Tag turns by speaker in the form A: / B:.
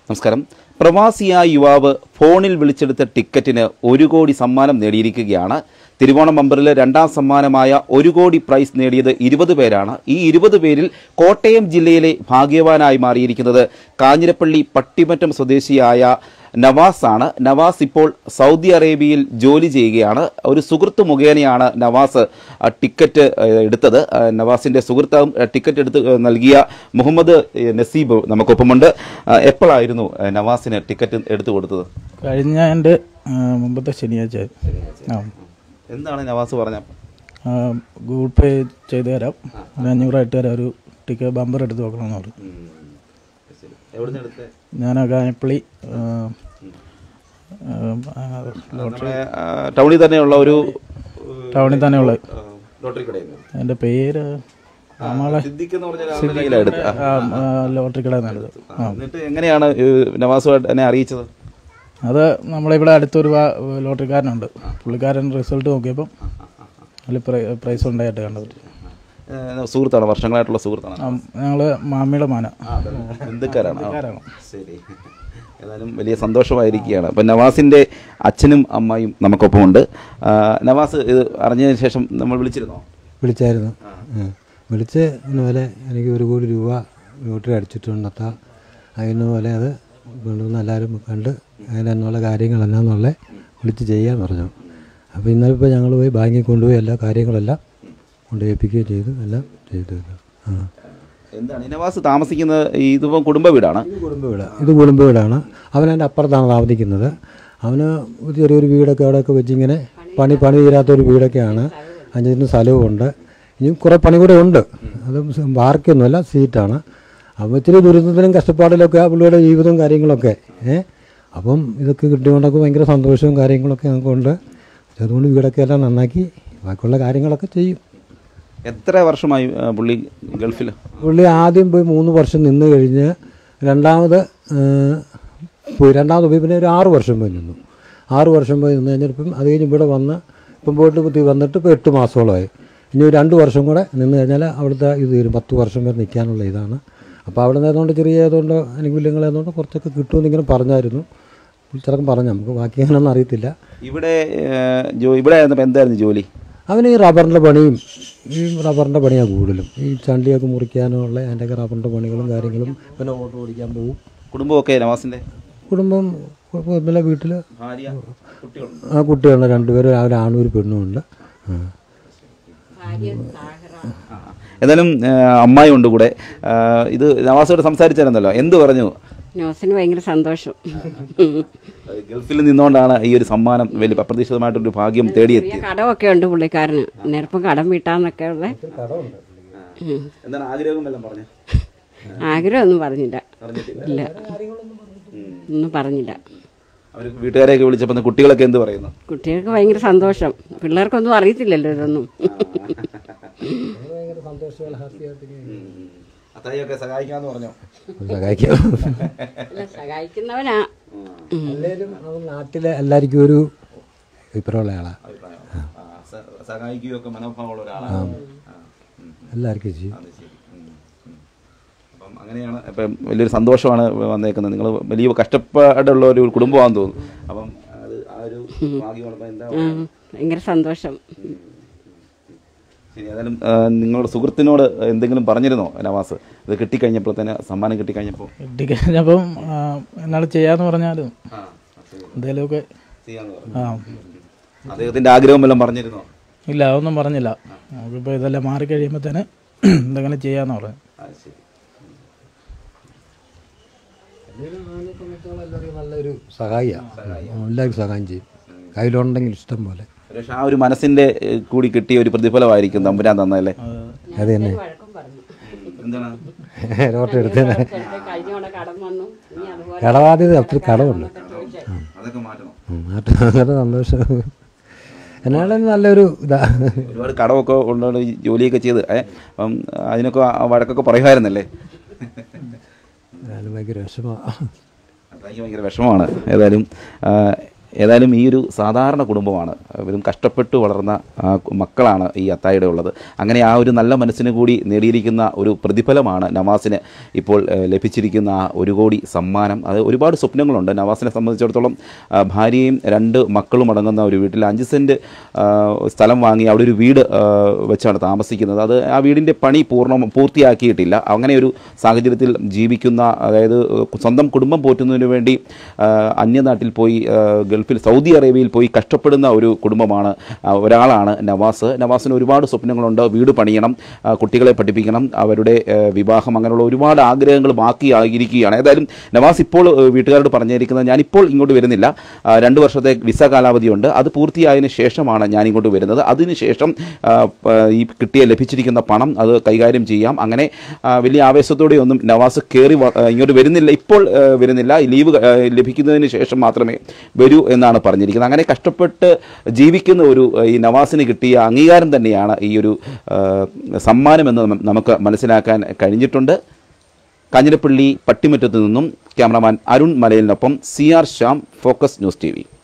A: നമസ്കാരം പ്രവാസിയായ യുവാവ് ഫോണിൽ വിളിച്ചെടുത്ത ടിക്കറ്റിന് ഒരു കോടി സമ്മാനം നേടിയിരിക്കുകയാണ് തിരുവോണം ബമ്പറിലെ രണ്ടാം സമ്മാനമായ ഒരു കോടി പ്രൈസ് നേടിയത് ഇരുപത് പേരാണ് ഈ ഇരുപത് പേരിൽ കോട്ടയം ജില്ലയിലെ ഭാഗ്യവാനായി മാറിയിരിക്കുന്നത് കാഞ്ഞിരപ്പള്ളി പട്ടിമറ്റം സ്വദേശിയായ നവാസ് ആണ് നവാസ് ഇപ്പോൾ സൗദി അറേബ്യയിൽ ജോലി ചെയ്യുകയാണ് ഒരു സുഹൃത്ത് മുഖേനയാണ് നവാസ് ആ, ടിക്കറ്റ് ഏഹ്, എടുത്തത് ആ, നവാസിന്റെ സുഹൃത്തും ആ, ടിക്കറ്റ് എടുത്ത് ഏഹ്, നൽകിയ മുഹമ്മദ് ഏഹ്, നസീബ് നമുക്കൊപ്പമുണ്ട് ആ, എപ്പോഴായിരുന്നു ഏഹ്, നവാസിന് ടിക്കറ്റ് എടുത്തു കൊടുത്തത്
B: കഴിഞ്ഞ എൻ്റെ ആ, മുമ്പത്തെ ശനിയാഴ്ച ആ
A: എന്താണ് നവാസ് പറഞ്ഞ
B: ആ, ഗൂഗിൾ പേ ചെയ്ത് തരാം ഒരു അഞ്ഞൂറായിട്ട് തരാം ഒരു ടിക്കറ്റ് ബമ്പർ എടുത്ത് നോക്കണമെന്ന് പറഞ്ഞു
A: എവിടുന്ന് എടുത്തേ
B: ഞാൻ കാഞ്ഞപ്പള്ളി ആ, ആ, ആ,
A: നമ്മുടെ ആ, ടൗണിൽ തന്നെയുള്ള ഒരു
B: ടൗണിൽ തന്നെയുള്ള
A: ആ, ലോട്ടറി കടയിൽ
B: എൻ്റെ പേര് നമ്മളെ
A: സിദ്ദിഖ് എന്ന് പറഞ്ഞ ഒരാളുടെ കയ്യിലാ എടുത്തത്. ആ.
B: ആ, ആ, ലോട്ടറി കടയിൽ നിന്നത്
A: ആ, എന്നിട്ട് എങ്ങനെയാണ് ഈ നവാസുമായിട്ട് എന്നെ അറിയിച്ചത്
B: അത് നമ്മളിവിടെ അടുത്തൊരു വാ- ലോട്ടറിക്കാരനുണ്ട് പുള്ളിക്കാരൻ റിസൾട്ട് നോക്കിയപ്പം അതിൽ പ്രൈസ് ഉണ്ടായിട്ട് കണ്ടത്
A: ഏഹ്, സുഹൃത്താണ് വർഷങ്ങളായിട്ടുള്ള സുഹൃത്താണ്
B: ഞങ്ങൾ മാമിയുടെ മാന
A: ബന്ധുക്കാരാണ് ആ. ശരി ഏതായാലും വലിയ സന്തോഷമായിരിക്കുകയാണ് അപ്പം നവാസിന്റെ അച്ഛനും അമ്മയും നമുക്കൊപ്പമുണ്ട് ആ, നവാസ് ഇത് അറിഞ്ഞതിന് ശേഷം നമ്മൾ വിളിച്ചിരുന്നോ
C: വിളിച്ചായിരുന്നു ഉം. വിളിച്ച് ഇതുപോലെ എനിക്ക് ഒരു കോടി രൂപ ലോട്ടറി അടിച്ചിട്ടുണ്ടത്ത അതിന് പോലെ അത് കൊണ്ടുവന്ന് എല്ലാവരും കണ്ട് അതിനെന്നുള്ള കാര്യങ്ങളെന്നാന്നുള്ള വിളിച്ച് ചെയ്യാൻ പറഞ്ഞു അപ്പോൾ ഇന്നലെ ഇപ്പോൾ ഞങ്ങൾ പോയി ബാങ്കിൽ കൊണ്ടുപോയി എല്ലാ കാര്യങ്ങളെല്ലാം കൊണ്ടുപോയിപ്പിക്കുകയും ചെയ്തു എല്ലാം ചെയ്തു ആ
A: എന്താണ് ഈ നവാസ് താമസിക്കുന്നത് ഇതിപ്പം കുടുംബ വീടാണ്
C: ഇത് കുടുംബ വീടാണ് ഇത് കുടുംബ വീടാണ് അവൻ എൻ്റെ അപ്പുറത്താണ് താമസിക്കുന്നത് അവന് ഒരു ചെറിയൊരു വീടൊക്കെ അവിടെയൊക്കെ വെച്ചിങ്ങനെ പണി പണി തീരാത്തൊരു വീടൊക്കെയാണ് അഞ്ചിന് സ്ഥലവും ഉണ്ട് ഇനിയും കുറേ പണി കൂടെ ഉണ്ട് അത് വാർക്കൊന്നുമല്ല സീറ്റാണ് അപ്പോൾ ഇത്തിരി ദുരിതത്തിലും കഷ്ടപ്പാടിലൊക്കെ ആ പുള്ളിയുടെ ജീവിതവും കാര്യങ്ങളൊക്കെ ഏ അപ്പം ഇതൊക്കെ കിട്ടിയോണ്ടൊക്കെ ഭയങ്കര സന്തോഷവും കാര്യങ്ങളൊക്കെ ഞങ്ങൾക്കുണ്ട് അതുകൊണ്ട് വീടൊക്കെ എല്ലാം നന്നാക്കി ബാക്കിയുള്ള കാര്യങ്ങളൊക്കെ ചെയ്യും
A: എത്ര വർഷമായി ആ, പുള്ളി ഗൾഫിൽ
C: പുള്ളി ആദ്യം പോയി മൂന്ന് വർഷം നിന്ന് കഴിഞ്ഞ് രണ്ടാമത് ഏഹ്, പോയി രണ്ടാമത് പോയി പിന്നെ ഒരു ആറ് വർഷം പോയി നിന്നു ആറ് വർഷം പോയി നിന്ന് കഴിഞ്ഞപ്പം അത് കഴിഞ്ഞ് ഇവിടെ വന്ന് ഇപ്പം പോയിട്ട് കുത്തി വന്നിട്ട് ഇപ്പോൾ എട്ട് മാസത്തോളമായി ഇനി ഒരു രണ്ട് വർഷം കൂടെ നിന്ന് കഴിഞ്ഞാൽ അവിടുത്തെ ഇത് തീരും പത്ത് വർഷം വരെ നിൽക്കാനുള്ള ഇതാണ് അപ്പോൾ അവിടെ നിന്നതുകൊണ്ട് ചെറിയ ഏതുകൊണ്ട് ആനുകൂല്യങ്ങളായതുകൊണ്ട് കുറച്ചൊക്കെ കിട്ടുമെന്ന് ഇങ്ങനെ പറഞ്ഞായിരുന്നു ചിലപ്പം പറഞ്ഞു നമുക്ക് ബാക്കി അങ്ങനെയൊന്നും അറിയത്തില്ല
A: ഇവിടെ ഏഹ്, ജോ ഇവിടെ ആയിരുന്നപ്പോൾ എന്തായിരുന്നു ജോലി
C: അവന് ഈ റബ്ബറിൻ്റെ പണിയും ഈ റബ്ബറിൻ്റെ പണിയാണ് കൂടുതലും ഈ ചണ്ടിയൊക്കെ മുറിക്കാനുള്ള അതിൻ്റെയൊക്കെ റബ്ബറിൻ്റെ പണികളും കാര്യങ്ങളും പിന്നെ ഓട്ടോ ഓടിക്കാൻ പോകും
A: കുടുംബമൊക്കെ നവാസിന്റെ
C: കുടുംബം കുഴപ്പമില്ല വീട്ടിൽ
A: ഭാര്യ കുട്ടികളുണ്ട്
C: ആ കുട്ടികളുണ്ട് രണ്ടുപേരും ഒരു ആണും ഒരു പെണ്ണും ഉണ്ട് ആ.
A: ഏതായാലും ഏഹ്, അമ്മായി ഉണ്ട് കൂടെ ഏഹ്, ഇത് നവാസോട് സംസാരിച്ചായിരുന്നല്ലോ എന്ത് പറഞ്ഞു
D: ന്യൂസിന് ഭയങ്കര സന്തോഷം
A: ഗൾഫിൽ നിന്നുകൊണ്ടാണ് ഈ ഒരു സമ്മാനം വലിയ അപ്രതീക്ഷിതമായിട്ടൊരു ഭാഗ്യം തേടിയെത്തി
D: ചെറിയ കടമൊക്കെ ഉണ്ട് പുള്ളിക്കാരന് നേരപ്പം കടം വീട്ടാന്നൊക്കെ ഉള്ള ഉം.
A: എന്താണ് ആഗ്രഹം എല്ലാം പറഞ്ഞു
D: ആഗ്രഹമൊന്നും പറഞ്ഞില്ല ഇല്ല ഒന്നും പറഞ്ഞില്ല
A: അവർ വീട്ടുകാരെയൊക്കെ വിളിച്ചപ്പോൾ കുട്ടികളൊക്കെ എന്ത് പറയുന്നു
D: കുട്ടികൾക്ക് ഭയങ്കര സന്തോഷം പിള്ളേർക്കൊന്നും അറിയത്തില്ലല്ലോ ഇതൊന്നും
A: അത്തായിയൊക്കെ സഹായിക്കാന്ന് പറഞ്ഞോ
C: സഹായിക്കാം
D: അല്ല, സഹായിക്കുന്നവനാ ഉം.
C: എല്ലാവരും നമ്മുടെ നാട്ടിലെ എല്ലാവർക്കും ഒരു അഭിപ്രായമുള്ള ആളാണ്
A: സഹായിക്കുകയൊക്കെ മനോഭാവമുള്ള ഒരാളാണ് ആ, ഉം.
C: എല്ലാവർക്കും ചെയ്യും
A: അത് ശരി. ഉം. ഉം. അപ്പം അങ്ങനെയാണ് ഇപ്പം വലിയൊരു സന്തോഷമാണ് വന്നേക്കുന്നത് നിങ്ങൾ വലിയ കഷ്ടപ്പാടുള്ള ഒരു കുടുംബമാണെന്ന് തോന്നുന്നു അപ്പം അത് ആ ഒരു ഭാഗ്യമാണ് അപ്പം എന്താ
D: ആ, ഭയങ്കര സന്തോഷം
A: ശരി ഏതായാലും ആ, നിങ്ങളുടെ സുഹൃത്തിനോട് എന്തെങ്കിലും പറഞ്ഞിരുന്നോ നവാസ് ഇത് കിട്ടിക്കഴിഞ്ഞപ്പോൾ തന്നെ സമ്മാനം കിട്ടിക്കഴിഞ്ഞപ്പോൾ
B: കിട്ടിക്കഴിഞ്ഞപ്പം ആ, എന്നാൾ ചെയ്യാന്ന് പറഞ്ഞാലും എന്തെങ്കിലുമൊക്കെ
A: ചെയ്യാന്ന് പറഞ്ഞു
B: ആ
A: അദ്ദേഹത്തിന്റെ ആഗ്രഹം വല്ലതും പറഞ്ഞിരുന്നോ
B: ഇല്ല അതൊന്നും പറഞ്ഞില്ല നമുക്കിപ്പോൾ ഇതെല്ലാം മാറിക്കഴിയുമ്പോൾ തന്നെ എന്തെങ്കിലും ചെയ്യാന്ന് പറഞ്ഞു
A: അത് ശരി
C: എല്ലാവർക്കും നല്ലൊരു സഹായിയാണ് എല്ലാവർക്കും സഹായം ചെയ്യും കയ്യിലുണ്ടെങ്കിൽ ഇഷ്ടം പോലെ
A: പക്ഷെ ആ ഒരു മനസ്സിന്റെ ഏഹ്, കൂടി കിട്ടിയ ഒരു പ്രതിഫലമായിരിക്കും തമ്പുരാൻ തന്നല്ലേ
C: അത് തന്നെ
D: വഴക്കം പറഞ്ഞു
A: എന്താണ്
C: ലോട്ടറി എടുത്ത്
D: ചിലപ്പോൾ കഴിഞ്ഞ കൊണ്ട് കടം വന്നു ഇനി അതുപോലെ
C: കടബാധ്യത അത്ര കടമുണ്ട്
A: അതൊക്കെ മാറ്റണം
C: ഉം, അത് അങ്ങനെ സന്തോഷം എന്നാലും നല്ലൊരു ഇതാ
A: ഒരുപാട് കടമൊക്കെ ഉള്ളതുകൊണ്ട് ഈ ജോലിയൊക്കെ ചെയ്ത് ഏ അപ്പം അതിനൊക്കെ ആ വഴക്കൊക്കെ പറയുമായിരുന്നല്ലേ
C: എന്നാലും ഭയങ്കര വിഷമമാണ്
A: അതെനിക്ക് ഭയങ്കര വിഷമമാണ് ഏതായാലും ആ, ഏതായാലും ഈ ഒരു സാധാരണ കുടുംബമാണ് ഇവരും കഷ്ടപ്പെട്ട് വളർന്ന ആ, മക്കളാണ് ഈ അത്തായുടെ ഉള്ളത് അങ്ങനെ ആ ഒരു നല്ല മനസ്സിന് കൂടി നേടിയിരിക്കുന്ന ഒരു പ്രതിഫലമാണ് നവാസിന് ഇപ്പോൾ ഏഹ്, ലഭിച്ചിരിക്കുന്ന ആ ഒരു കോടി സമ്മാനം അത് ഒരുപാട് സ്വപ്നങ്ങളുണ്ട് നവാസിനെ സംബന്ധിച്ചിടത്തോളം ആ, ഭാര്യയും രണ്ട് മക്കളും അടങ്ങുന്ന ഒരു വീട്ടിൽ അഞ്ച് സെൻറ്റ് ആ, സ്ഥലം വാങ്ങി അവിടെ ഒരു വീട് ആ, വെച്ചാണ് താമസിക്കുന്നത് അത് ആ വീടിൻ്റെ പണി പൂർണ്ണ പൂർത്തിയാക്കിയിട്ടില്ല അങ്ങനെ ഒരു സാഹചര്യത്തിൽ ജീവിക്കുന്ന അതായത് സ്വന്തം കുടുംബം പോറ്റുന്നതിന് വേണ്ടി ആ, അന്യനാട്ടിൽ പോയി ആ, ഗൾഫിൽ സൗദി അറേബ്യയിൽ പോയി കഷ്ടപ്പെടുന്ന ഒരു കുടുംബമാണ് ആ, ഒരാളാണ് നവാസ് നവാസിന് ഒരുപാട് സ്വപ്നങ്ങളുണ്ട് വീട് പണിയണം ആ, കുട്ടികളെ പഠിപ്പിക്കണം അവരുടെ ആ, വിവാഹം അങ്ങനെയുള്ള ഒരുപാട് ആഗ്രഹങ്ങൾ ബാക്കിയായിരിക്കുകയാണ് ഏതായാലും നവാസ് ഇപ്പോൾ ആ, വീട്ടുകാരോട് പറഞ്ഞിരിക്കുന്നത് ഞാനിപ്പോൾ ഇങ്ങോട്ട് വരുന്നില്ല ആ, രണ്ട് വർഷത്തെ വിസ കാലാവധിയുണ്ട് അത് പൂർത്തിയായതിനു ശേഷമാണ് ഞാൻ ഇങ്ങോട്ട് വരുന്നത് അതിനുശേഷം ആ, പ- ഈ കിട്ടിയ ലഭിച്ചിരിക്കുന്ന പണം അത് കൈകാര്യം ചെയ്യാം അങ്ങനെ ആ, വലിയ ആവേശത്തോടെ ഒന്നും നവാസ് കയറി വ- ആ, ഇങ്ങോട്ട് വരുന്നില്ല ഇപ്പോൾ ആ, വരുന്നില്ല ഈ ലീവ് ആ, ലഭിക്കുന്നതിന് ശേഷം മാത്രമേ വരൂ എന്നാണ് പറഞ്ഞിരിക്കുന്നത് അങ്ങനെ കഷ്ടപ്പെട്ട് ജീവിക്കുന്ന ഒരു ആ, ഈ നവാസിന് കിട്ടിയ അംഗീകാരം തന്നെയാണ് ഈ ഒരു ആ, സമ്മാനമെന്ന് നമ്മ- നമുക്ക് മനസ്സിലാക്കാൻ കഴിഞ്ഞിട്ടുണ്ട് കാഞ്ഞിരപ്പള്ളി പട്ടിമറ്റത്തു നിന്നും ക്യാമറമാൻ അരുൺ മലയിലിനൊപ്പം C R Shyam Focus News T